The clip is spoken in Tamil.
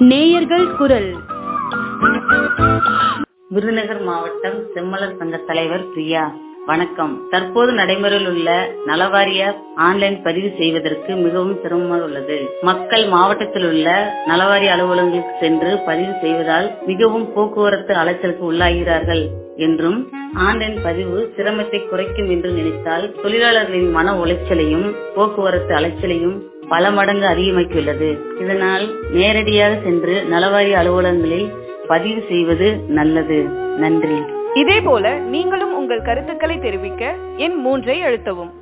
நேயர்கள் குரல் விருதுநகர் மாவட்டம் செம்மலர் சங்க தலைவர் பிரியா வணக்கம் தற்போது நடைமுறையில் உள்ள நலவாரிய ஆன்லைன் பதிவு செய்வதற்கு மிகவும் சிரமமாக உள்ளது மக்கள் மாவட்டத்தில் உள்ள நலவாரிய அலுவலகங்களுக்கு சென்று பதிவு செய்வதால் மிகவும் போக்குவரத்து அலைச்சலுக்கு உள்ளாகிறார்கள் என்றும் ஆன்லைன் பதிவு சிரமத்தை குறைக்கும் என்று நினைத்தால் தொழிலாளர்களின் மன உளைச்சலையும் போக்குவரத்து அலைச்சலையும் பல மடங்கு அதிகமாக்கியுள்ளது இதனால் நேரடியாக சென்று நலவாரிய அலுவலகங்களில் பதிவு செய்வது நல்லது நன்றி இதேபோல நீங்களும் உங்கள் கருத்துக்களை தெரிவிக்க எண் மூன்றை அழுத்தவும்